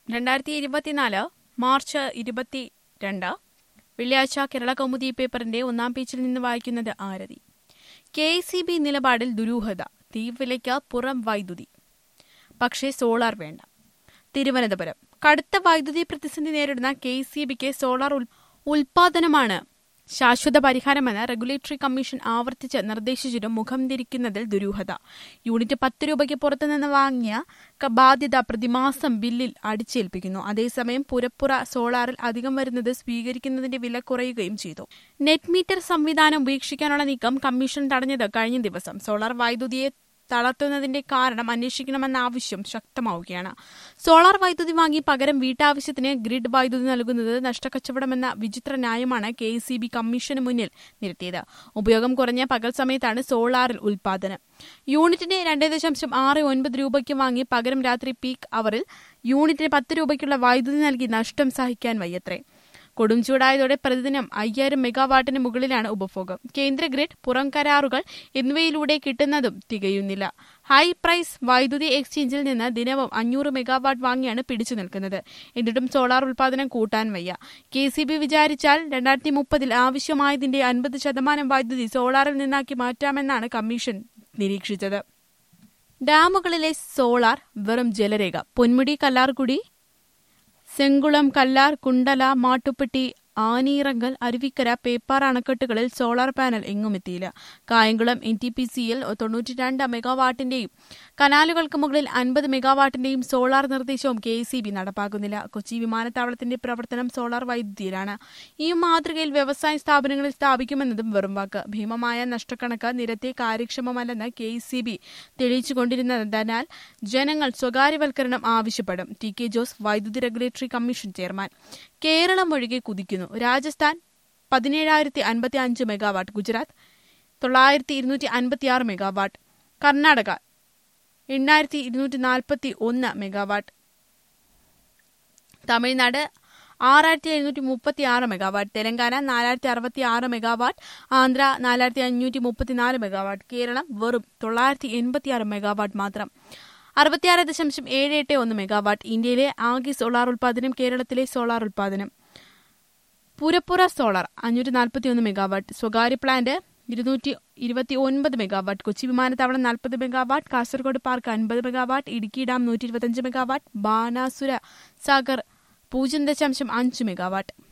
രണ്ടായിരത്തി ഇരുപത്തിനാല് മാർച്ച് ഇരുപത്തി രണ്ട് വെള്ളിയാഴ്ച കേരള കൗമുദി പേപ്പറിന്റെ ഒന്നാം പേജിൽ നിന്ന് വായിക്കുന്നത് ആരതി കെ സി ബി നിലപാടിൽ ദുരൂഹത തീവിലയ്ക്ക് പുറം വൈദ്യുതി പക്ഷേ സോളാർ വേണ്ട തിരുവനന്തപുരം കടുത്ത വൈദ്യുതി പ്രതിസന്ധി നേരിടുന്ന കെ സി ബിക്ക് സോളാർ ഉൽ- ഉൽപാദനമാണ് ശാശ്വത പരിഹാരമെന്ന് റെഗുലേറ്ററി കമ്മീഷൻ ആവർത്തിച്ച് നിർദ്ദേശിച്ചിട്ടും മുഖം തിരിക്കുന്നതിൽ ദുരൂഹത യൂണിറ്റ് പത്ത് രൂപയ്ക്ക് പുറത്തുനിന്ന് വാങ്ങിയ ക- ബാധ്യത പ്രതിമാസം ബില്ലിൽ അടിച്ചേൽപ്പിക്കുന്നു അതേസമയം പുരപ്പുറ സോളാറിൽ അധികം വരുന്നത് സ്വീകരിക്കുന്നതിന്റെ വില കുറയുകയും ചെയ്തു നെറ്റ് മീറ്റർ സംവിധാനം ഉപേക്ഷിക്കാനുള്ള നീക്കം കമ്മീഷൻ തടഞ്ഞത് കഴിഞ്ഞ ദിവസം സോളാർ വൈദ്യുതിയെ തളർത്തുന്നതിന്റെ കാരണം അന്വേഷിക്കണമെന്ന ആവശ്യം ശക്തമാവുകയാണ് സോളാർ വൈദ്യുതി വാങ്ങി പകരം വീട്ടാവശ്യത്തിന് ഗ്രിഡ് വൈദ്യുതി നൽകുന്നത് നഷ്ടക്കച്ചവടമെന്ന വിചിത്ര ന്യായമാണ് കെ സി ബി കമ്മീഷന് മുന്നിൽ നിരത്തിയത് ഉപയോഗം കുറഞ്ഞ പകൽ സമയത്താണ് സോളാറിൽ ഉൽപാദനം യൂണിറ്റിന് രണ്ട് ദശാംശം ആറ് ഒൻപത് രൂപയ്ക്ക് വാങ്ങി പകരം രാത്രി പീക്ക് അവറിൽ യൂണിറ്റിന് പത്ത് രൂപയ്ക്കുള്ള വൈദ്യുതി നൽകി നഷ്ടം സഹിക്കാൻ വയ്യത്രേ കൊടും ചൂടായതോടെ പ്രതിദിനം അയ്യായിരം മെഗാവാട്ടിന് മുകളിലാണ് ഉപഭോഗം കേന്ദ്ര ഗ്രിഡ് പുറം കരാറുകൾ എന്നിവയിലൂടെ കിട്ടുന്നതും തികയുന്നില്ല ഹൈ പ്രൈസ് വൈദ്യുതി എക്സ്ചേഞ്ചിൽ നിന്ന് ദിനവും അഞ്ഞൂറ് മെഗാവാട്ട് വാങ്ങിയാണ് പിടിച്ചു നിൽക്കുന്നത് എന്നിട്ടും സോളാർ ഉൽപാദനം കൂട്ടാൻ വയ്യ കെ സി ബി വിചാരിച്ചാൽ രണ്ടായിരത്തി മുപ്പതിൽ ആവശ്യമായതിന്റെ അൻപത് ശതമാനം വൈദ്യുതി സോളാറിൽ നിന്നാക്കി മാറ്റാമെന്നാണ് കമ്മീഷൻ നിരീക്ഷിച്ചത് ഡാമുകളിലെ സോളാർ വെറും ജലരേഖ പൊന്മുടി കല്ലാർകുടി സെങ്കുളം കല്ലാർ കുണ്ടല മാട്ടുപ്പെട്ടി ആനീറങ്കൽ അരുവിക്കര പേപ്പാർ അണക്കെട്ടുകളിൽ സോളാർ പാനൽ എങ്ങുമെത്തിയില്ല കായംകുളം എൻ ടി പി സിയിൽ തൊണ്ണൂറ്റിരണ്ട് മെഗാവാട്ടിന്റെയും കനാലുകൾക്ക് മുകളിൽ അൻപത് മെഗാവാട്ടിന്റെയും സോളാർ നിർദ്ദേശവും കെ സി ബി നടപ്പാക്കുന്നില്ല കൊച്ചി വിമാനത്താവളത്തിന്റെ പ്രവർത്തനം സോളാർ വൈദ്യുതിയിലാണ് ഈ മാതൃകയിൽ വ്യവസായ സ്ഥാപനങ്ങളിൽ സ്ഥാപിക്കുമെന്നതും വെറും വാക്ക് ഭീമമായ നഷ്ടക്കണക്ക് നിരത്തെ കാര്യക്ഷമമല്ലെന്ന് കെ സി ബി തെളിയിച്ചുകൊണ്ടിരുന്നതിനാൽ ജനങ്ങൾ സ്വകാര്യവൽക്കരണം ആവശ്യപ്പെടും ടി കെ ജോസ് വൈദ്യുതി റെഗുലേറ്ററി കമ്മീഷൻ ചെയർമാൻ കേരളം ഒഴികെ കുതിക്കുന്നു രാജസ്ഥാൻ പതിനേഴായിരത്തി അൻപത്തി അഞ്ച് മെഗാവാട്ട് ഗുജറാത്ത് തൊള്ളായിരത്തി ഇരുന്നൂറ്റി അൻപത്തി ആറ് മെഗാവാട്ട് കർണാടക എണ്ണായിരത്തി ഇരുന്നൂറ്റി നാൽപ്പത്തി ഒന്ന് മെഗാവാട്ട് തമിഴ്നാട് ആറായിരത്തി എഴുന്നൂറ്റി മുപ്പത്തി ആറ് മെഗാവാട്ട് തെലങ്കാന നാലായിരത്തി അറുപത്തി ആറ് മെഗാവാട്ട് ആന്ധ്ര നാലായിരത്തി അഞ്ഞൂറ്റി മുപ്പത്തിനാല് മെഗാവാട്ട് കേരളം വെറും തൊള്ളായിരത്തി എൺപത്തി ആറ് മെഗാവാട്ട് മാത്രം അറുപത്തിയാറ് ദശാംശം ഏഴ് എട്ട് ഒന്ന് മെഗാവാട്ട് ഇന്ത്യയിലെ ആകെ സോളാർ ഉൽപാദനം കേരളത്തിലെ സോളാർ ഉൽപാദനം പുരപ്പുറ സോളാർ അഞ്ഞൂറ്റി നാൽപ്പത്തി ഒന്ന് മെഗാവാട്ട് സ്വകാര്യ പ്ലാന്റ് ഇരുന്നൂറ്റി ഇരുപത്തി ഒൻപത് മെഗാവാട്ട് കൊച്ചി വിമാനത്താവളം നാൽപ്പത് മെഗാവാട്ട് കാസർഗോഡ് പാർക്ക് അൻപത് മെഗാവാട്ട് ഇടുക്കി ഡാം നൂറ്റി ഇരുപത്തിയഞ്ച് മെഗാവാട്ട് ബാനാസുര സാഗർ പൂജ്യം ദശാംശം അഞ്ച് മെഗാവാട്ട്